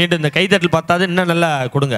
மீண்டும் இந்த கைதட்டல் பார்த்தாது இன்னும் நல்லா கொடுங்க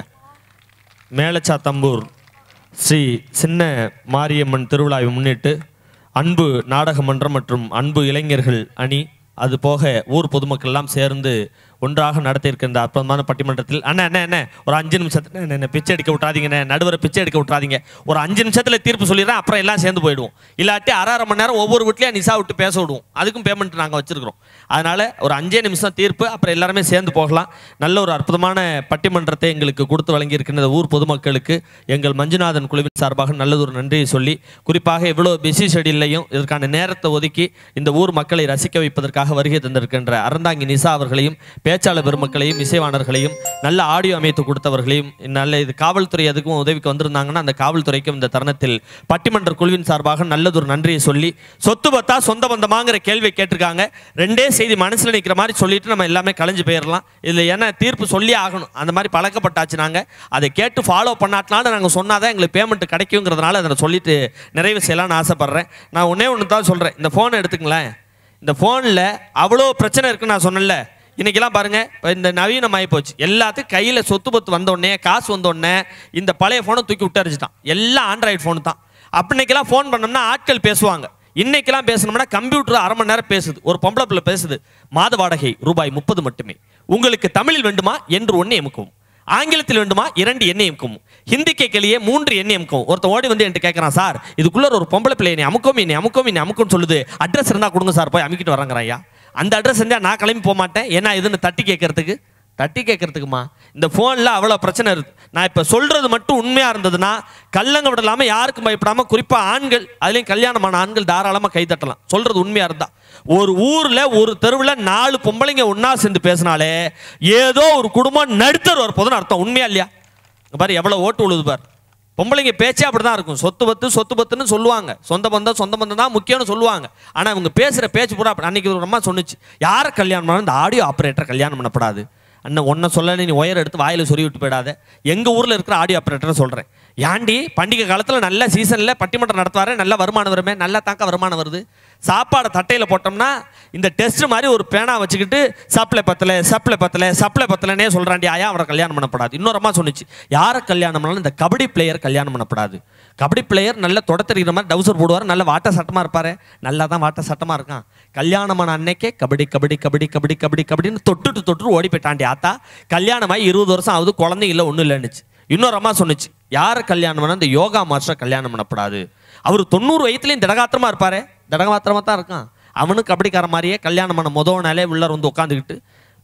மேலச்சாத்தம்பூர் ஸ்ரீ சின்ன மாரியம்மன் திருவிழாவை முன்னிட்டு அன்பு நாடக மன்றம் மற்றும் அன்பு இளைஞர்கள் அணி அது போக ஊர் பொதுமக்கள் எல்லாம் சேர்ந்து ஒன்றாக நடத்த இருக்கின்ற அற்புதமான பட்டிமன்றத்தில் அண்ணா அண்ணா என்ன ஒரு அஞ்சு நிமிஷத்துல என்ன, என்ன பிச்சை எடுக்க விட்றாதீங்கண்ணே நடுவரை பிச்சை எடுக்க விட்றாதீங்க ஒரு அஞ்சு நிமிஷத்தில் தீர்ப்பு சொல்லிடுறேன் அப்புறம் எல்லாம் சேர்ந்து போயிடுவோம் இல்லாட்டி அரை அரை மணி நேரம் ஒவ்வொரு வீட்லையும் நிசா விட்டு பேச விடுவோம் அதுக்கும் பேமெண்ட் நாங்கள் வச்சிருக்கிறோம் அதனால ஒரு அஞ்சே நிமிஷம் தீர்ப்பு அப்புறம் எல்லாருமே சேர்ந்து போகலாம் நல்ல ஒரு அற்புதமான பட்டிமன்றத்தை எங்களுக்கு கொடுத்து வழங்கி இருக்கின்ற ஊர் பொதுமக்களுக்கு எங்கள் மஞ்சுநாதன் குழுவின் சார்பாக நல்லதொரு நன்றியை சொல்லி குறிப்பாக இவ்வளோ பிஸி ஷெடியூல்லையும் இதற்கான நேரத்தை ஒதுக்கி இந்த ஊர் மக்களை ரசிக்க வைப்பதற்காக வருகை தந்திருக்கின்ற அறந்தாங்கி நிசா அவர்களையும் பேச்சாளர் பெருமக்களையும் இசைவாணர்களையும் நல்ல ஆடியோ அமைத்து கொடுத்தவர்களையும் நல்ல இது காவல்துறை அதுக்கும் உதவிக்கு வந்திருந்தாங்கன்னா அந்த காவல்துறைக்கும் இந்த தருணத்தில் பட்டிமன்ற குழுவின் சார்பாக நல்லதொரு நன்றியை சொல்லி சொத்து பத்தா சொந்த பந்தமாங்கிற கேள்வியை கேட்டிருக்காங்க ரெண்டே செய்தி மனசில் நிற்கிற மாதிரி சொல்லிட்டு நம்ம எல்லாமே கலைஞ்சு போயிடலாம் இதில் ஏன்னா தீர்ப்பு சொல்லி ஆகணும் அந்த மாதிரி பழக்கப்பட்டாச்சு நாங்கள் அதை கேட்டு ஃபாலோ பண்ணாட்டினாலும் நாங்கள் சொன்னாதான் எங்களுக்கு பேமெண்ட் கிடைக்குங்கிறதுனால அதை நான் சொல்லிட்டு நிறைவு செய்யலாம்னு ஆசைப்பட்றேன் நான் ஒன்றே ஒன்று தான் சொல்கிறேன் இந்த ஃபோனை எடுத்துங்களேன் இந்த ஃபோனில் அவ்வளோ பிரச்சனை இருக்குன்னு நான் சொன்னேன்ல இன்னைக்கெல்லாம் பாருங்க இப்போ இந்த நவீனமாகி போச்சு எல்லாத்துக்கும் கையில் சொத்து பத்து வந்த உடனே காசு வந்த உடனே இந்த பழைய ஃபோனை தூக்கி விட்டு அடிச்சிட்டான் எல்லாம் ஆண்ட்ராய்டு ஃபோன் தான் அப்படின்னைக்கெல்லாம் ஃபோன் பண்ணோம்னா ஆட்கள் பேசுவாங்க இன்னைக்கெல்லாம் பேசணும்னா கம்ப்யூட்டர் அரை மணி நேரம் பேசுது ஒரு பொம்பளை பிள்ளை பேசுது மாத வாடகை ரூபாய் முப்பது மட்டுமே உங்களுக்கு தமிழில் வேண்டுமா என்று ஒன்று எமுக்கவும் ஆங்கிலத்தில் வேண்டுமா இரண்டு எண்ணெய் எமுக்கவும் ஹிந்திக்கு கிளியே மூன்று எண்ணெய் எமுக்கவும் ஒருத்தன் ஓடி வந்து என்கிட்ட கேட்குறான் சார் இதுக்குள்ள ஒரு பொம்பளை பிள்ளை என்னை அமுக்கும் என்னை அமுக்கும் என்னை அமுக்கும்னு சொல்லுது அட்ரஸ் இருந்தால் கொடுங்க சார் போய் அமுக்கிட்டு வரங்கிறான் ஐயா அந்த அட்ரஸ் இருந்தால் நான் கிளம்பி போக மாட்டேன் ஏன்னா இதுன்னு தட்டி கேட்கறதுக்கு தட்டி கேட்கறதுக்குமா இந்த ஃபோனில் அவ்வளோ பிரச்சனை இருக்கு நான் இப்போ சொல்கிறது மட்டும் உண்மையாக இருந்ததுன்னா கல்லங்க விடலாமல் யாருக்கும் பயப்படாமல் குறிப்பாக ஆண்கள் அதுலேயும் கல்யாணமான ஆண்கள் தாராளமாக கை தட்டலாம் சொல்கிறது உண்மையாக இருந்தா ஒரு ஊரில் ஒரு தெருவில் நாலு பொம்பளைங்க ஒன்றா சேர்ந்து பேசினாலே ஏதோ ஒரு குடும்பம் நடுத்தர் வரப்போதுன்னு அர்த்தம் உண்மையா இல்லையா இங்க பாரு எவ்வளோ ஓட்டு உழுது பார் பொம்பளைங்க பேச்சே அப்படி தான் இருக்கும் சொத்து பத்து சொத்து பத்துன்னு சொல்லுவாங்க சொந்த பந்தம் சொந்த பந்தம் தான் முக்கியம்னு சொல்லுவாங்க ஆனால் இவங்க பேசுகிற பேச்சு பூரா அப்படி அன்னைக்கு ஒரு அம்மா சொன்னுச்சு யாரை கல்யாணம் பண்ணாலும் இந்த ஆடியோ ஆப்ரேட்டரை கல்யாணம் பண்ணப்படாது அண்ணன் ஒன்றை சொல்லலை நீ ஒயர் எடுத்து வாயில் சொறி விட்டு போயிடாத எங்கள் ஊரில் இருக்கிற ஆடியோ ஆப்ரேட்டரை சொல்கிறேன் ஏன்டி பண்டிகை காலத்தில் நல்ல சீசனில் பட்டிமன்றம் நடத்துவாரு நல்ல வருமானம் வருமே நல்லா தாக்க வருமானம் வருது சாப்பாடை தட்டையில் போட்டோம்னா இந்த டெஸ்ட் மாதிரி ஒரு பேனா வச்சுக்கிட்டு சப்ளை பத்தலை சப்ளை பத்தலை சப்ளை பத்தலைன்னே சொல்கிறாண்டி ஆயா அவரை கல்யாணம் பண்ணப்படாது இன்னொரு அம்மா சொன்னுச்சு யாரை கல்யாணம் பண்ணாலும் இந்த கபடி பிளேயர் கல்யாணம் பண்ணப்படாது கபடி பிளேயர் நல்ல தொடத்தறிகிற மாதிரி டவுசர் போடுவார் நல்ல வாட்ட சட்டமாக இருப்பார் நல்லா தான் வாட்ட சட்டமாக இருக்கான் கல்யாணமான அன்னைக்கே கபடி கபடி கபடி கபடி கபடி கபடின்னு தொட்டுட்டு தொட்டுட்டு ஓடி போயிட்டாண்டி ஆத்தா கல்யாணமாகி இருபது வருஷம் ஆகுது குழந்தை இல்லை ஒன்றும் இல்லைன்னுச்சு இன்னொரு அம்மா சொன்னுச்சு யாரை கல்யாணம் பண்ணால் இந்த யோகா மாஸ்டர் கல்யாணம் பண்ணப்படாது அவர் தொண்ணூறு வயசுலையும் திடகாத்திரமா இருப்பாரு திடகாத்திரமா தான் இருக்கான் அவனுக்கு கபடிக்கார மாதிரியே கல்யாணம் பண்ண முத நாளே உள்ளார் வந்து உட்காந்துக்கிட்டு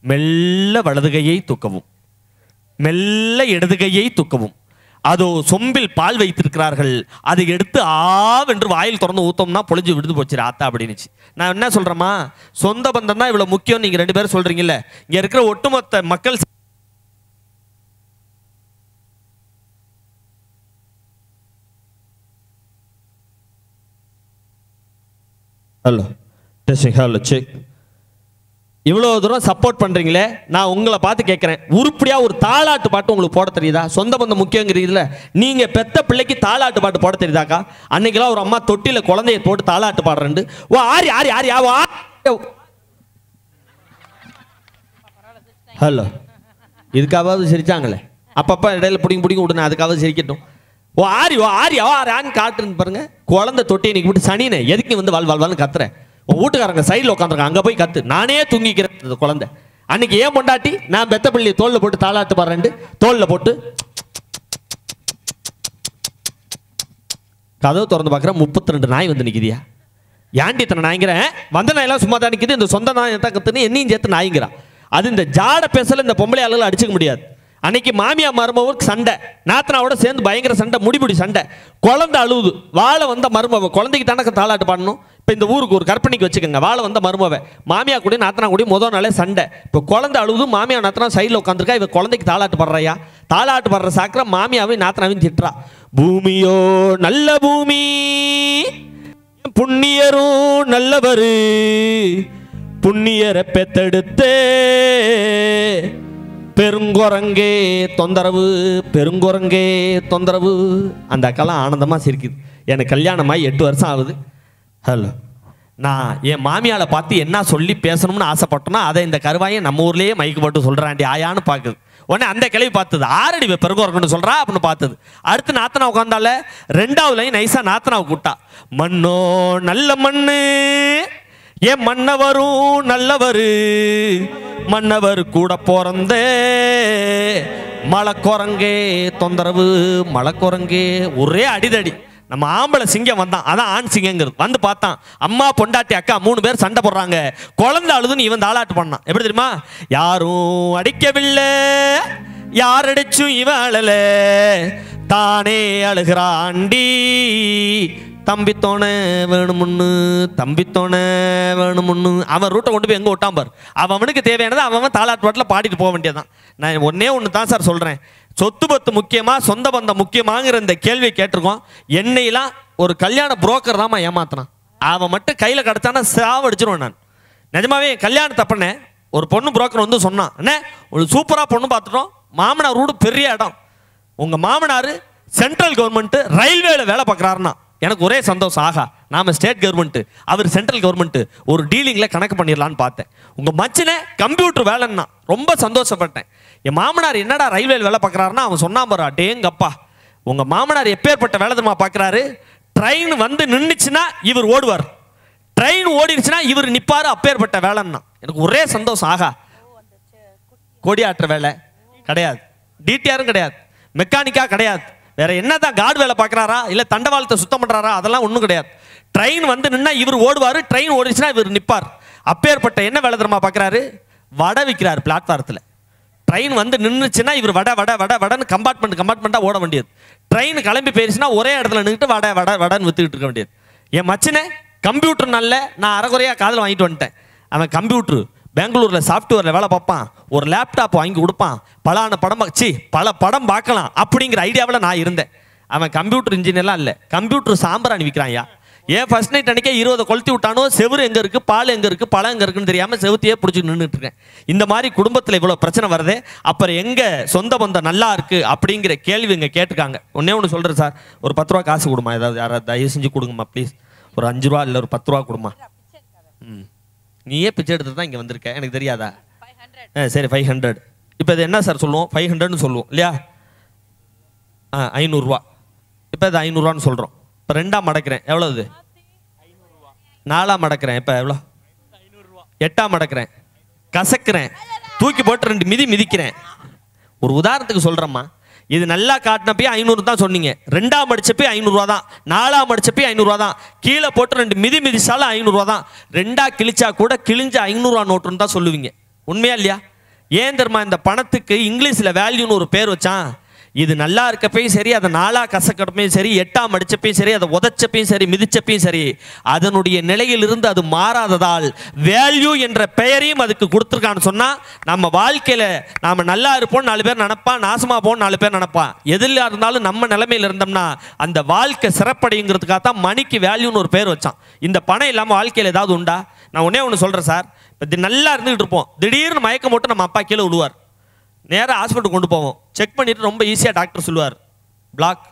மெல்ல வலது கையை தூக்கவும் மெல்ல இடது கையை தூக்கவும் அதோ சொம்பில் பால் வைத்திருக்கிறார்கள் அதை எடுத்து ஆவென்று வாயில் திறந்து ஊத்தோம்னா பொழிஞ்சு விடுது போச்சு ஆத்தா அப்படின்னுச்சு நான் என்ன சொல்றேம்மா சொந்த பந்தம் தான் இவ்வளவு முக்கியம் நீங்க ரெண்டு பேரும் சொல்றீங்கல்ல இங்க இருக்கிற ஒட்டுமொத்த மக்கள் ஹலோ டெஸ்டிங் ஹலோ செக் இவ்வளோ தூரம் சப்போர்ட் பண்ணுறீங்களே நான் உங்களை பார்த்து கேட்குறேன் உருப்படியாக ஒரு தாலாட்டு பாட்டு உங்களுக்கு போட தெரியுதா சொந்த பந்தம் முக்கியங்கிறீங்கள நீங்கள் பெத்த பிள்ளைக்கு தாலாட்டு பாட்டு போட தெரியுதாக்கா அன்னைக்கெல்லாம் ஒரு அம்மா தொட்டியில் குழந்தைய போட்டு தாலாட்டு பாடுறேன்ட்டு ஓ ஆரி ஆரி ஆரி ஆவா ஹலோ இதுக்காவது சிரிச்சாங்களே அப்பப்போ இடையில பிடிங்க பிடிங்க விடுங்க அதுக்காவது சிரிக்கட்டும் ஓ ஆரி ஓ ஆரி ஓ ஆரி ஆன்னு காட்டுன்னு பாருங்க குழந்தை தொட்டி இன்னைக்கு விட்டு சனினே எதுக்கு நீ வந்து வாழ் வாழ் வாழ்னு கத்துறேன் உன் வீட்டுக்காரங்க சைடில் உட்காந்துருக்காங்க அங்கே போய் கத்து நானே தூங்கிக்கிறேன் இந்த குழந்தை அன்னைக்கு ஏன் பொண்டாட்டி நான் பெத்த பிள்ளை தோல்ல போட்டு தாளாட்டு பாடுறேன்ட்டு தோல்ல போட்டு கதவு திறந்து பார்க்குறேன் முப்பத்தி ரெண்டு நாய் வந்து நிற்கிதியா ஏன்டி இத்தனை நாய்ங்கிறேன் வந்த நாயெல்லாம் சும்மா தான் நிற்கிது இந்த சொந்த நாய் தான் கத்துன்னு என்னையும் சேர்த்து நாய்ங்கிறான் அது இந்த ஜாட பேசல இந்த பொம்பளை ஆளுகளை அடிச்சுக்க முடியாது அன்னைக்கு மாமியா மருமவுக்கு சண்டை நாத்தனாவோட சேர்ந்து பயங்கர சண்டை முடிபிடி சண்டை குழந்தை அழுவுது வாழை வந்த மருமவ குழந்தைக்கு தானக்க தாளாட்டு பாடணும் இப்போ இந்த ஊருக்கு ஒரு கற்பனைக்கு வச்சுக்கோங்க வாழை வந்த மருமவ மாமியா கூட நாத்தனா கூட முதல் நாளே சண்டை இப்போ குழந்தை அழுவுது மாமியா நாத்தனா சைடில் உட்காந்துருக்கா இவ குழந்தைக்கு தாளாட்டு பாடுறாயா தாளாட்டு பாடுற சாக்கிர மாமியாவையும் நாத்தனாவையும் திட்டுறா பூமியோ நல்ல பூமி புண்ணியரும் நல்லவரு புண்ணியரை பெத்தெடுத்தே பெருங்குரங்கே தொந்தரவு பெருங்குரங்கே தொந்தரவு அந்த அக்கெல்லாம் ஆனந்தமாக சிரிக்குது எனக்கு கல்யாணமாகி எட்டு வருஷம் ஆகுது ஹலோ நான் என் மாமியால பார்த்து என்ன சொல்லி பேசணும்னு ஆசைப்பட்டோன்னா அதை இந்த கருவாயை நம்ம ஊர்லயே மைக்கு போட்டு சொல்றாண்டி ஆயான்னு பார்க்குது உடனே அந்த கிளவி பார்த்தது ஆறடி பிறகு இருக்கணும்னு சொல்றா அப்படின்னு பார்த்தது அடுத்து நாத்தனா உட்காந்தால ரெண்டாவதுலையும் நைஸா நாத்தனாவை கூட்டா மண்ணோ நல்ல மண்ணு என் மன்னவரும் நல்லவரு மன்னவர் கூட பிறந்தே மலைக்குரங்கே தொந்தரவு மலைக்குரங்கே ஒரே அடிதடி நம்ம ஆம்பளை சிங்கம் வந்தான் அதான் ஆண் சிங்கங்கிறது வந்து பார்த்தான் அம்மா பொண்டாட்டி அக்கா மூணு பேர் சண்டை போடுறாங்க குழந்தை அழுதுன்னு இவன் தாளாட்டு பண்ணான் எப்படி தெரியுமா யாரும் அடிக்கவில்லை யார் அடிச்சும் இவன் அழல தானே அழுகிறாண்டி தம்பித்தோணை வேணுமுன்னு தம்பித்தோணை வேணுமுன்னு அவன் ரூட்டை கொண்டு போய் எங்கே விட்டான் பார் அவன் அவனுக்கு தேவையானதை அவன் அவன் தாளாட்டு பாட்டில் பாடிட்டு போக வேண்டியதான் நான் ஒன்னே ஒன்று தான் சார் சொல்கிறேன் சொத்து பத்து முக்கியமா சொந்த பந்தம் முக்கியமாங்கிற இந்த கேள்வியை கேட்டிருக்கோம் என்னையெல்லாம் ஒரு கல்யாண புரோக்கர் தாம்மா ஏமாத்தினான் அவன் மட்டும் கையில் கிடச்சானா சாவடிச்சிருவேன் நான் நிஜமாவே என் கல்யாணத்தை பண்ணேன் ஒரு பொண்ணு புரோக்கர் வந்து சொன்னான் அண்ணே ஒரு சூப்பராக பொண்ணு பார்த்துட்டோம் மாமனார் வீடு பெரிய இடம் உங்கள் மாமனார் சென்ட்ரல் கவர்மெண்ட்டு ரயில்வேல வேலை பார்க்குறாருன்னா எனக்கு ஒரே சந்தோஷம் ஆகா நாம ஸ்டேட் கவர்மெண்ட்டு அவர் சென்ட்ரல் கவர்மெண்ட்டு ஒரு டீலிங்கில் கணக்கு பண்ணிடலான்னு பார்த்தேன் உங்கள் மச்சினே கம்ப்யூட்டர் வேலைன்னா ரொம்ப சந்தோஷப்பட்டேன் என் மாமனார் என்னடா ரயில்வேல வேலை பார்க்குறாருன்னா அவன் சொன்னான் பாரு டேங்கப்பா உங்கள் மாமனார் எப்பேற்பட்ட வேலை தெரியுமா பார்க்குறாரு ட்ரெயின் வந்து நின்றுச்சுன்னா இவர் ஓடுவார் ட்ரெயின் ஓடிடுச்சுன்னா இவர் நிப்பாரு அப்பேற்பட்ட வேலைன்னா எனக்கு ஒரே சந்தோஷம் ஆகா கொடியாற்ற வேலை கிடையாது டிடிஆரும் கிடையாது மெக்கானிக்கா கிடையாது வேற என்னதான் கார்டு வேலை பார்க்குறாரா இல்லை தண்டவாளத்தை சுத்தம் பண்ணுறாரா அதெல்லாம் ஒன்றும் கிடையாது ட்ரெயின் வந்து நின்னா இவர் ஓடுவார் ட்ரெயின் ஓடிச்சுன்னா இவர் நிற்பார் அப்பேற்பட்ட என்ன வேலை தெரியுமா பார்க்குறாரு வடை விற்கிறார் பிளாட்ஃபாரத்தில் ட்ரெயின் வந்து நின்றுச்சுன்னா இவர் வடை வடை வடை வடன்னு கம்பார்ட்மெண்ட் கம்பார்ட்மெண்ட்டாக ஓட வேண்டியது ட்ரெயின் கிளம்பி போயிருச்சுன்னா ஒரே இடத்துல நின்றுட்டு வடை வடை வடன்னு வித்துக்கிட்டு இருக்க வேண்டியது என் மச்சினே கம்ப்யூட்டர் நல்ல நான் அரைகுறையாக காதில் வாங்கிட்டு வந்துட்டேன் அவன் கம்ப்யூட்டர் பெங்களூரில் சாஃப்ட்வேரில் வேலை பார்ப்பான் ஒரு லேப்டாப் வாங்கி கொடுப்பான் பலான படம் சி பல படம் பார்க்கலாம் அப்படிங்கிற ஐடியாவில் நான் இருந்தேன் அவன் கம்ப்யூட்டர் இன்ஜினியர்லாம் இல்லை கம்ப்யூட்டர் சாம்பிராணி விற்கிறான்யா ஏன் ஃபர்ஸ்ட் நைட் அன்னைக்கே இருபதை கொளுத்தி விட்டானோ செவுரு எங்கே இருக்குது பால் எங்கே இருக்குது பழம் எங்கே இருக்குன்னு தெரியாமல் செவுத்தையே பிடிச்சி நின்றுட்டு இருக்கேன் இந்த மாதிரி குடும்பத்தில் இவ்வளோ பிரச்சனை வருதே அப்புறம் எங்கே சொந்த பந்தம் நல்லா இருக்குது அப்படிங்கிற கேள்வி இங்கே கேட்டிருக்காங்க ஒன்றே ஒன்று சொல்கிறேன் சார் ஒரு பத்து ரூபா காசு கொடுமா ஏதாவது யாராவது தயவு செஞ்சு கொடுங்கம்மா ப்ளீஸ் ஒரு அஞ்சு ரூபா இல்லை ஒரு பத்து ரூபா கொடுமா ம் நீயே பிச்சை எடுத்து தான் இங்கே வந்திருக்க எனக்கு தெரியாதா ஆ சரி ஃபைவ் ஹண்ட்ரட் இப்போ இது என்ன சார் சொல்லுவோம் ஃபைவ் ஹண்ட்ரட்னு சொல்லுவோம் இல்லையா ஆ ஐநூறுரூவா இப்போ இது ஐநூறுரூவான்னு சொல்கிறோம் இப்போ ரெண்டாம் மடக்கிறேன் எவ்வளோ இது நாலாம் மடக்கிறேன் இப்போ எவ்வளோ எட்டாம் மடக்கிறேன் கசக்கிறேன் தூக்கி போட்டு ரெண்டு மிதி மிதிக்கிறேன் ஒரு உதாரணத்துக்கு சொல்கிறேம்மா இது நல்லா காட்டினப்பே ஐநூறு தான் சொன்னீங்க ரெண்டாம் அடிச்சப்பே ஐநூறுரூவா தான் நாலாம் அடிச்சப்பே ஐநூறுரூவா தான் கீழே போட்டு ரெண்டு மிதி மிதிச்சாலும் ஐநூறுரூவா தான் ரெண்டா கிழிச்சா கூட கிழிஞ்ச ஐநூறுரூவா நோட்டுன்னு தான் சொல்லுவீங்க உண்மையா இல்லையா ஏன் தெரியுமா இந்த பணத்துக்கு இங்கிலீஷில் வேல்யூன்னு ஒரு பேர் வச்சான் இது நல்லா இருக்கப்பையும் சரி அதை நாளா கசக்கடப்பையும் சரி எட்டாம் அடிச்சப்பையும் சரி அதை உதச்சப்பையும் சரி மிதிச்சப்பையும் சரி அதனுடைய நிலையிலிருந்து அது மாறாததால் வேல்யூ என்ற பெயரையும் அதுக்கு கொடுத்துருக்கான்னு சொன்னால் நம்ம வாழ்க்கையில் நாம் நல்லா இருப்போம் நாலு பேர் நினைப்பான் நாசமாக போவோம் நாலு பேர் நினைப்பான் எதில் இருந்தாலும் நம்ம நிலைமையில் இருந்தோம்னா அந்த வாழ்க்கை சிறப்படைங்கிறதுக்காக தான் மணிக்கு வேல்யூன்னு ஒரு பேர் வச்சான் இந்த பணம் இல்லாமல் வாழ்க்கையில் ஏதாவது உண்டா நான் ஒன்றே ஒன்று சொல்கிறேன் சார் இப்போ நல்லா இருந்துகிட்டு இருப்போம் திடீர்னு மயக்கம் போட்டு நம்ம அப்பா கீழே விழுவார் நேராக ஹாஸ்பிட்டல் கொண்டு போவோம் செக் பண்ணிட்டு ரொம்ப ஈஸியாக டாக்டர் சொல்லுவார் பிளாக்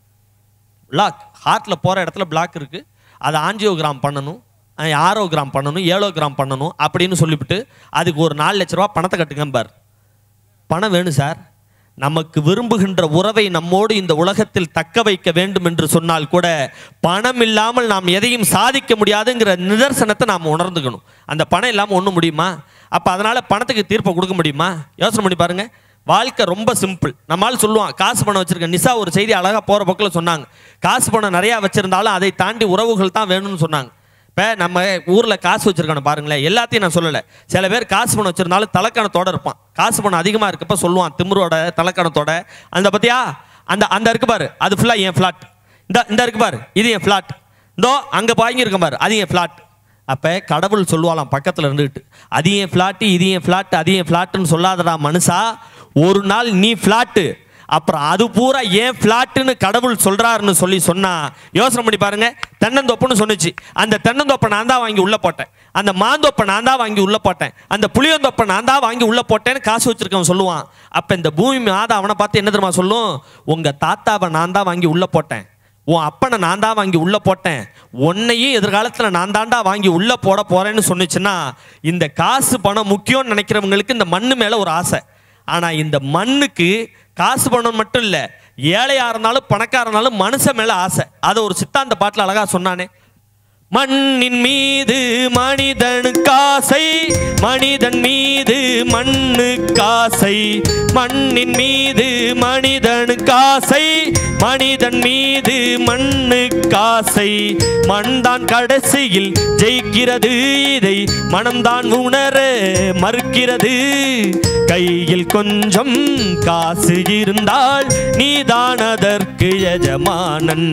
பிளாக் ஹார்ட்டில் போகிற இடத்துல பிளாக் இருக்குது அதை ஆஞ்சியோகிராம் பண்ணணும் ஆரோகிராம் பண்ணணும் ஏழோகிராம் பண்ணணும் அப்படின்னு சொல்லிவிட்டு அதுக்கு ஒரு நாலு லட்ச ரூபா பணத்தை கட்டுங்க பார் பணம் வேணும் சார் நமக்கு விரும்புகின்ற உறவை நம்மோடு இந்த உலகத்தில் தக்க வைக்க வேண்டும் என்று சொன்னால் கூட பணம் இல்லாமல் நாம் எதையும் சாதிக்க முடியாதுங்கிற நிதர்சனத்தை நாம் உணர்ந்துக்கணும் அந்த பணம் இல்லாமல் ஒன்றும் முடியுமா அப்போ அதனால் பணத்துக்கு தீர்ப்பை கொடுக்க முடியுமா யோசனை பண்ணி பாருங்க வாழ்க்கை ரொம்ப சிம்பிள் நம்மால் சொல்லுவான் காசு பணம் வச்சிருக்க நிசா ஒரு செய்தி அழகாக போகிற போக்கில் சொன்னாங்க காசு பணம் நிறையா வச்சிருந்தாலும் அதை தாண்டி உறவுகள் தான் வேணும்னு சொன்னாங்க இப்போ நம்ம ஊரில் காசு வச்சிருக்கானு பாருங்களேன் எல்லாத்தையும் நான் சொல்லலை சில பேர் காசு பணம் வச்சிருந்தாலும் தலக்கணத்தோட இருப்பான் காசு பணம் அதிகமாக இருக்கப்ப சொல்லுவான் திமிரோட தலக்கணத்தோட அந்த பத்தியா அந்த அந்த இருக்கு பாரு அது ஃபுல்லாக என் ஃப்ளாட் இந்த இந்த இருக்கு பாரு இது என் ஃப்ளாட் இந்தோ அங்கே வாங்கியிருக்கேன் பாரு அது என் ஃப்ளாட் அப்போ கடவுள் சொல்லுவாளாம் பக்கத்தில் இருந்துக்கிட்டு அது என் ஃப்ளாட்டு இது என் ஃப்ளாட்டு அது என் ஃப்ளாட்டுன்னு சொல்லாதடா மனுஷா ஒரு நாள் நீ ஃப்ளாட்டு அப்புறம் அது பூரா ஏன் ஃப்ளாட்டுன்னு கடவுள் சொல்றாருன்னு சொல்லி சொன்னா யோசனை பண்ணி பாருங்க தென்னந்தோப்புன்னு சொன்னுச்சு அந்த தென்னந்தோப்பை நான் தான் வாங்கி உள்ள போட்டேன் அந்த மாந்தோப்பை நான் தான் வாங்கி உள்ள போட்டேன் அந்த புளியந்தோப்பை நான் தான் வாங்கி உள்ள போட்டேன்னு காசு வச்சிருக்கவன் சொல்லுவான் அப்ப இந்த பூமி மாதா அவனை பார்த்து என்ன தெரியுமா சொல்லும் உங்க தாத்தாவை நான் தான் வாங்கி உள்ள போட்டேன் உன் அப்பனை நான் தான் வாங்கி உள்ள போட்டேன் உன்னையும் எதிர்காலத்தில் நான் தாண்டா வாங்கி உள்ள போட போறேன்னு சொன்னுச்சுன்னா இந்த காசு பணம் முக்கியம்னு நினைக்கிறவங்களுக்கு இந்த மண்ணு மேல ஒரு ஆசை ஆனா இந்த மண்ணுக்கு காசு பணம் மட்டும் இல்ல ஏழையா இருந்தாலும் பணக்காரா இருந்தாலும் மனுஷன் மேல ஆசை அதை ஒரு சித்தாந்த பாட்டுல அழகா சொன்னானே மண்ணின் மீது மனிதனுக்காசை மனிதன் மீது மண்ணுக்காசை மண்ணின் மீது மனிதனுக்காசை மனிதன் மீது மண்ணுக்காசை மண்தான் கடைசியில் ஜெயிக்கிறது இதை மனம்தான் உணர மறுக்கிறது கையில் கொஞ்சம் காசு இருந்தால் நீதான் அதற்கு எஜமானன்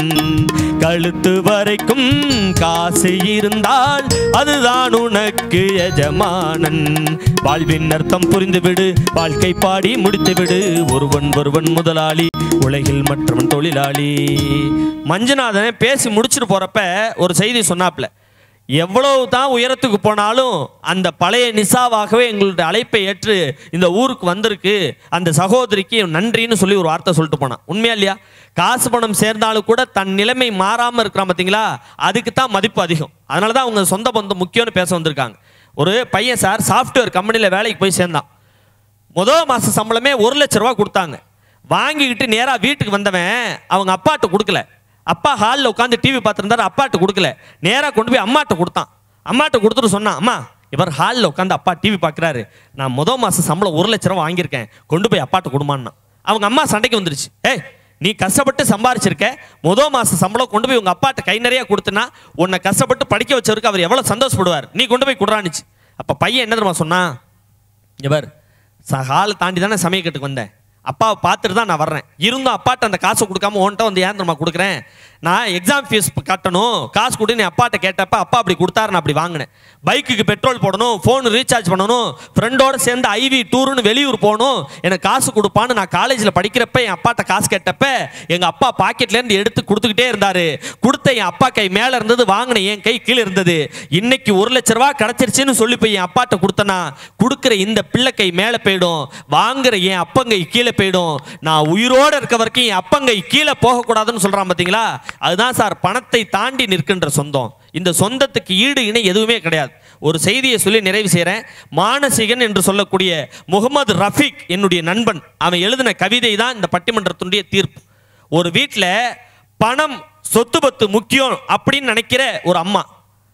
கழுத்து வரைக்கும் காசு இருந்தால் அதுதான் உனக்கு எஜமானன் வாழ்வின் அர்த்தம் புரிந்துவிடு வாழ்க்கை பாடி முடித்துவிடு ஒருவன் ஒருவன் முதலாளி உலகில் மற்றவன் தொழிலாளி மஞ்சுநாதனை பேசி முடிச்சுட்டு போறப்ப ஒரு செய்தி சொன்னாப்ல எவ்வளவு தான் உயரத்துக்கு போனாலும் அந்த பழைய நிசாவாகவே எங்களுடைய அழைப்பை ஏற்று இந்த ஊருக்கு வந்திருக்கு அந்த சகோதரிக்கு நன்றின்னு சொல்லி ஒரு வார்த்தை சொல்லிட்டு போனான் உண்மையா இல்லையா காசு பணம் சேர்ந்தாலும் கூட தன் நிலைமை மாறாமல் இருக்கிறான் பார்த்தீங்களா அதுக்கு தான் மதிப்பு அதிகம் அதனால தான் அவங்க சொந்த பந்தம் முக்கியம்னு பேச வந்திருக்காங்க ஒரு பையன் சார் சாஃப்ட்வேர் கம்பெனியில் வேலைக்கு போய் சேர்ந்தான் முதல் மாத சம்பளமே ஒரு லட்ச ரூபா கொடுத்தாங்க வாங்கிக்கிட்டு நேராக வீட்டுக்கு வந்தவன் அவங்க அப்பாட்ட கொடுக்கல அப்பா ஹாலில் உட்காந்து டிவி பார்த்துருந்தாரு அப்பாட்ட கொடுக்கல நேராக கொண்டு போய் அம்மாட்ட கொடுத்தான் அம்மாட்ட கொடுத்துட்டு சொன்னான் அம்மா இவர் ஹாலில் உட்காந்து அப்பா டிவி பார்க்குறாரு நான் முதல் மாதம் சம்பளம் ஒரு லட்ச ரூபா வாங்கியிருக்கேன் கொண்டு போய் அப்பாட்ட கொடுமான்னா அவங்க அம்மா சண்டைக்கு வந்துருச்சு ஏய் நீ கஷ்டப்பட்டு சம்பாரிச்சிருக்க முதல் மாச சம்பளம் கொண்டு போய் உங்க அப்பாட்ட கை நிறைய கொடுத்தனா உன்னை கஷ்டப்பட்டு படிக்க வச்சவருக்கு அவர் எவ்வளவு சந்தோஷப்படுவார் நீ கொண்டு போய் கொடுறானுச்சு அப்ப பையன் என்ன தெரியுமா சொன்னா இவர் ஹாலை தாண்டி தானே சமயக்கட்டுக்கு வந்தேன் அப்பாவை பார்த்துட்டு தான் நான் வர்றேன் இருந்தும் அப்பாட்ட அந்த காசை கொடுக்காம உன்கிட்ட வந்து ஏன் தெரியுமா கொடுக்குறேன் நான் எக்ஸாம் ஃபீஸ் கட்டணும் காசு கொடு நீ அப்பாட்ட கேட்டப்ப அப்பா அப்படி கொடுத்தாரு நான் அப்படி வாங்கினேன் பைக்குக்கு பெட்ரோல் போடணும் ஃபோன் ரீசார்ஜ் பண்ணணும் ஃப்ரெண்டோட சேர்ந்து ஐவி டூருன்னு வெளியூர் போகணும் எனக்கு காசு கொடுப்பான்னு நான் காலேஜில் படிக்கிறப்ப என் அப்பாட்ட காசு கேட்டப்ப எங்கள் அப்பா பாக்கெட்லேருந்து எடுத்து கொடுத்துக்கிட்டே இருந்தாரு கொடுத்த என் அப்பா கை மேலே இருந்தது வாங்கின என் கை கீழே இருந்தது இன்னைக்கு ஒரு லட்ச ரூபா கிடச்சிருச்சுன்னு சொல்லி போய் என் அப்பாட்ட கொடுத்தனா கொடுக்குற இந்த பிள்ளை கை மேலே போயிடும் வாங்குற என் அப்பங்கை கீழே போயிடும் நான் உயிரோடு இருக்க வரைக்கும் என் அப்பங்கை கீழே போகக்கூடாதுன்னு சொல்கிறான் பார்த்தீங்களா அதுதான் சார் பணத்தை தாண்டி நிற்கின்ற சொந்தம் இந்த சொந்தத்துக்கு ஈடு இணை எதுவுமே கிடையாது ஒரு செய்தியை சொல்லி நிறைவு செய்கிறேன் மானசீகன் என்று சொல்லக்கூடிய முகமது ரஃபீக் என்னுடைய நண்பன் அவன் எழுதின கவிதை தான் இந்த பட்டிமன்றத்தினுடைய தீர்ப்பு ஒரு வீட்டில் பணம் சொத்து பத்து முக்கியம் அப்படின்னு நினைக்கிற ஒரு அம்மா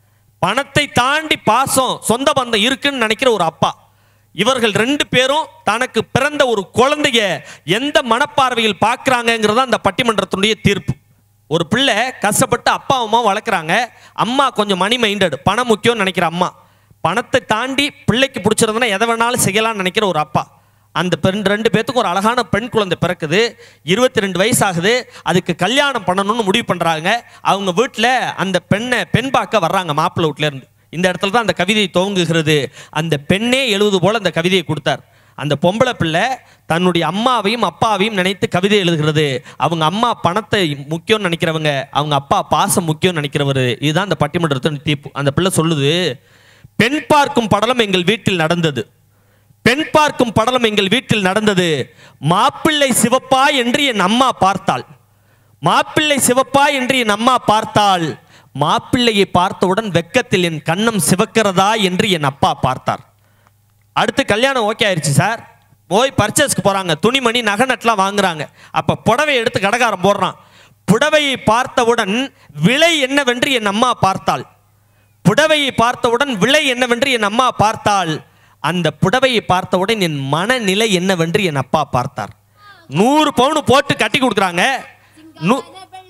பணத்தை தாண்டி பாசம் சொந்த பந்தம் இருக்குன்னு நினைக்கிற ஒரு அப்பா இவர்கள் ரெண்டு பேரும் தனக்கு பிறந்த ஒரு குழந்தைய எந்த மனப்பார்வையில் பார்க்குறாங்கங்கிறது அந்த பட்டிமன்றத்தினுடைய தீர்ப்பு ஒரு பிள்ளை கஷ்டப்பட்டு அப்பா அம்மா வளர்க்குறாங்க அம்மா கொஞ்சம் மணி மைண்டட் பணம் முக்கியம்னு நினைக்கிற அம்மா பணத்தை தாண்டி பிள்ளைக்கு பிடிச்சிருந்தனா எதை வேணாலும் செய்யலாம்னு நினைக்கிற ஒரு அப்பா அந்த பெண் ரெண்டு பேத்துக்கும் ஒரு அழகான பெண் குழந்தை பிறக்குது இருபத்தி ரெண்டு வயசு ஆகுது அதுக்கு கல்யாணம் பண்ணணும்னு முடிவு பண்ணுறாங்க அவங்க வீட்டில் அந்த பெண்ணை பெண் பார்க்க வர்றாங்க மாப்பிள்ளை வீட்டிலேருந்து இந்த இடத்துல தான் அந்த கவிதை துவங்குகிறது அந்த பெண்ணே எழுதுவது போல அந்த கவிதையை கொடுத்தார் அந்த பொம்பளை பிள்ளை தன்னுடைய அம்மாவையும் அப்பாவையும் நினைத்து கவிதை எழுதுகிறது அவங்க அம்மா பணத்தை முக்கியம்னு நினைக்கிறவங்க அவங்க அப்பா பாசம் முக்கியம்னு நினைக்கிறவர் இதுதான் அந்த பட்டிமன்றத்தின் தீர்ப்பு அந்த பிள்ளை சொல்லுது பெண் பார்க்கும் படலம் எங்கள் வீட்டில் நடந்தது பெண் பார்க்கும் படலம் எங்கள் வீட்டில் நடந்தது மாப்பிள்ளை சிவப்பா என்று என் அம்மா பார்த்தாள் மாப்பிள்ளை சிவப்பா என்று என் அம்மா பார்த்தாள் மாப்பிள்ளையை பார்த்தவுடன் வெக்கத்தில் என் கண்ணம் சிவக்கிறதா என்று என் அப்பா பார்த்தார் அடுத்து கல்யாணம் ஓகே ஆயிடுச்சு சார் போய் பர்ச்சேஸ்க்கு போகிறாங்க துணிமணி நகை நட்டுலாம் வாங்குறாங்க அப்போ புடவை எடுத்து கடைக்காரன் போடுறான் புடவையை பார்த்தவுடன் விலை என்னவென்று என் அம்மா பார்த்தாள் புடவையை பார்த்தவுடன் விலை என்னவென்று என் அம்மா பார்த்தாள் அந்த புடவையை பார்த்தவுடன் என் மனநிலை என்னவென்று என் அப்பா பார்த்தார் நூறு பவுன் போட்டு கட்டி கொடுக்குறாங்க நூ-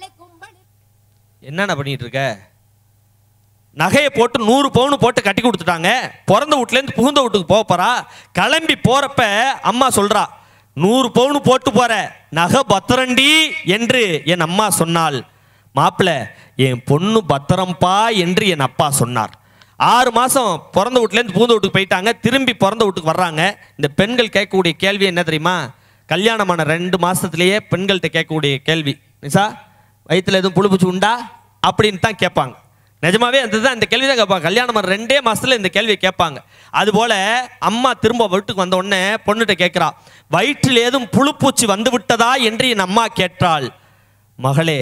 என்னென்ன பண்ணிட்டு இருக்க நகையை போட்டு நூறு பவுன் போட்டு கட்டி கொடுத்துட்டாங்க பிறந்த வீட்லேருந்து புகுந்த வீட்டுக்கு போக போறா கிளம்பி போறப்ப அம்மா சொல்றா நூறு பவுன் போட்டு போற நகை பத்திரண்டி என்று என் அம்மா சொன்னாள் மாப்பிள்ள என் பொண்ணு பத்திரம்பா என்று என் அப்பா சொன்னார் ஆறு மாதம் பிறந்த வீட்லேருந்து புகுந்த வீட்டுக்கு போயிட்டாங்க திரும்பி பிறந்த வீட்டுக்கு வர்றாங்க இந்த பெண்கள் கேட்கக்கூடிய கேள்வி என்ன தெரியுமா கல்யாணமான ரெண்டு மாசத்துலயே பெண்கள்கிட்ட கேட்கக்கூடிய கேள்வி நிசா வயித்துல எதுவும் புழு பூச்சி உண்டா அப்படின்னு தான் கேட்பாங்க நிஜமாவே அந்த தான் இந்த கேள்வி தான் கேட்பாங்க கல்யாணம் ஆன ரெண்டே மாசத்துல இந்த கேள்வியை கேட்பாங்க அதுபோல அம்மா திரும்ப வீட்டுக்கு வந்த உடனே பொண்ணுகிட்ட கேட்கிறா வயிற்றில் ஏதும் புழுப்பூச்சி வந்து விட்டதா என்று என் அம்மா கேட்டாள் மகளே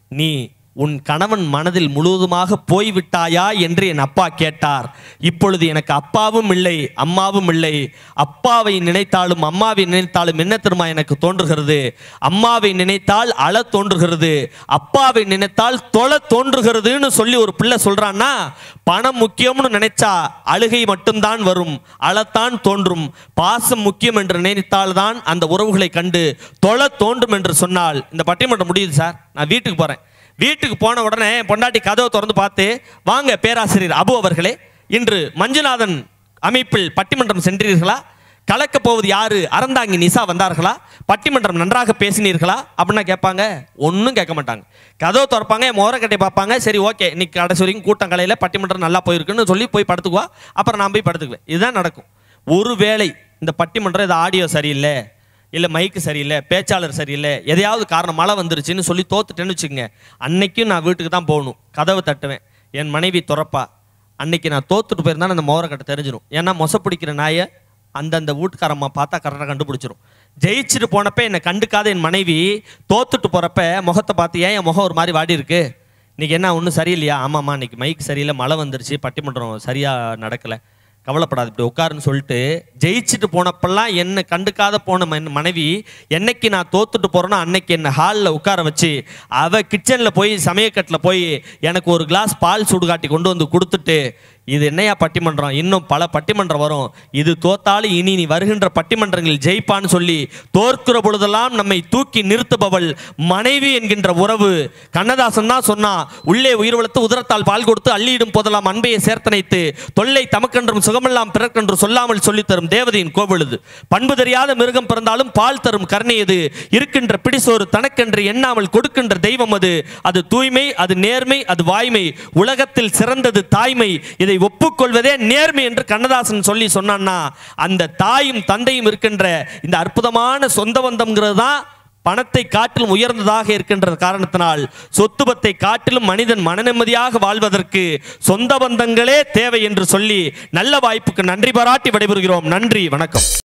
நீ உன் கணவன் மனதில் முழுவதுமாக போய்விட்டாயா என்று என் அப்பா கேட்டார் இப்பொழுது எனக்கு அப்பாவும் இல்லை அம்மாவும் இல்லை அப்பாவை நினைத்தாலும் அம்மாவை நினைத்தாலும் என்ன தெரியுமா எனக்கு தோன்றுகிறது அம்மாவை நினைத்தால் அழ தோன்றுகிறது அப்பாவை நினைத்தால் தொலை தோன்றுகிறதுன்னு சொல்லி ஒரு பிள்ளை சொல்றான்னா பணம் முக்கியம்னு நினைச்சா அழுகை மட்டும்தான் வரும் அழத்தான் தோன்றும் பாசம் முக்கியம் என்று நினைத்தால்தான் அந்த உறவுகளை கண்டு தொலை தோன்றும் என்று சொன்னால் இந்த பட்டிமன்றம் முடியுது சார் நான் வீட்டுக்கு போறேன் வீட்டுக்கு போன உடனே என் பொண்டாட்டி கதவை திறந்து பார்த்து வாங்க பேராசிரியர் அபு அவர்களே இன்று மஞ்சுநாதன் அமைப்பில் பட்டிமன்றம் சென்றீர்களா கலக்கப் போவது யாரு அறந்தாங்கி நிசா வந்தார்களா பட்டிமன்றம் நன்றாக பேசினீர்களா அப்படின்னா கேட்பாங்க ஒன்றும் கேட்க மாட்டாங்க கதவை திறப்பாங்க என் முகரக்கட்டை பார்ப்பாங்க சரி ஓகே இன்னைக்கு கடைசி வரைக்கும் கூட்டம் கலையில் பட்டிமன்றம் நல்லா போயிருக்குன்னு சொல்லி போய் படுத்துக்குவா அப்புறம் நான் போய் படுத்துக்குவேன் இதுதான் நடக்கும் ஒருவேளை இந்த பட்டிமன்றம் இது ஆடியோ சரியில்லை இல்லை மைக்கு சரியில்லை பேச்சாளர் சரியில்லை எதையாவது காரணம் மழை வந்துருச்சுன்னு சொல்லி தோத்துட்டேன்னு வச்சுக்கோங்க அன்னைக்கும் நான் வீட்டுக்கு தான் போகணும் கதவை தட்டுவேன் என் மனைவி துறப்பா அன்னைக்கு நான் தோத்துட்டு போயிருந்தா அந்த மோரக்கட்டை தெரிஞ்சிடும் ஏன்னா மொச பிடிக்கிற நாயை அந்தந்த வீட்டுக்காரம்மா பார்த்தா கரெக்டாக கண்டுபிடிச்சிரும் ஜெயிச்சுட்டு போனப்ப என்னை கண்டுக்காத என் மனைவி தோத்துட்டு போகிறப்ப முகத்தை பார்த்து ஏன் என் முகம் ஒரு மாதிரி வாடி இருக்கு இன்னைக்கு என்ன ஒன்றும் சரியில்லையா ஆமாம்மா இன்னைக்கு மைக் சரியில்லை மழை வந்துருச்சு பட்டிமன்றம் சரியாக நடக்கலை கவலைப்படாது இப்படி உட்காருன்னு சொல்லிட்டு ஜெயிச்சுட்டு போனப்பெல்லாம் என்னை கண்டுக்காத போன மன்- மனைவி என்னைக்கு நான் தோத்துட்டு போறேனோ அன்னைக்கு என்னை ஹாலில் உட்கார வச்சு அவ கிச்சனில் போய் சமயக்கட்டில் போய் எனக்கு ஒரு கிளாஸ் பால் சுடுகாட்டி கொண்டு வந்து கொடுத்துட்டு இது என்னையா பட்டிமன்றம் இன்னும் பல பட்டிமன்றம் வரும் இது தோத்தாலும் இனி நீ வருகின்ற பட்டிமன்றங்களில் ஜெயிப்பான்னு சொல்லி தோற்கிற பொழுதெல்லாம் நம்மை தூக்கி நிறுத்துபவள் மனைவி என்கின்ற உறவு கண்ணதாசன் தான் சொன்னா உள்ளே உயிர் வளர்த்து உதரத்தால் பால் கொடுத்து அள்ளியிடும் போதெல்லாம் அன்பையை சேர்த்தனைத்து தொல்லை தமக்கென்றும் சுகமெல்லாம் பிறக்கென்று சொல்லாமல் சொல்லித் தரும் தேவதையின் கோவிலுது பண்பு தெரியாத மிருகம் பிறந்தாலும் பால் தரும் கருணையது இருக்கின்ற பிடிசோறு தனக்கென்று எண்ணாமல் கொடுக்கின்ற தெய்வம் அது அது தூய்மை அது நேர்மை அது வாய்மை உலகத்தில் சிறந்தது தாய்மை இதை ஒப்புக்கொள்வதே நேர்மை என்று கண்ணதாசன் சொல்லி சொன்னான்னா அந்த தாயும் தந்தையும் இருக்கின்ற இந்த அற்புதமான சொந்த பந்தம்ங்கிறது தான் பணத்தை காட்டிலும் உயர்ந்ததாக இருக்கின்ற காரணத்தினால் சொத்துபத்தை காட்டிலும் மனிதன் மனநிம்மதியாக வாழ்வதற்கு சொந்த பந்தங்களே தேவை என்று சொல்லி நல்ல வாய்ப்புக்கு நன்றி பாராட்டி விடைபெறுகிறோம் நன்றி வணக்கம்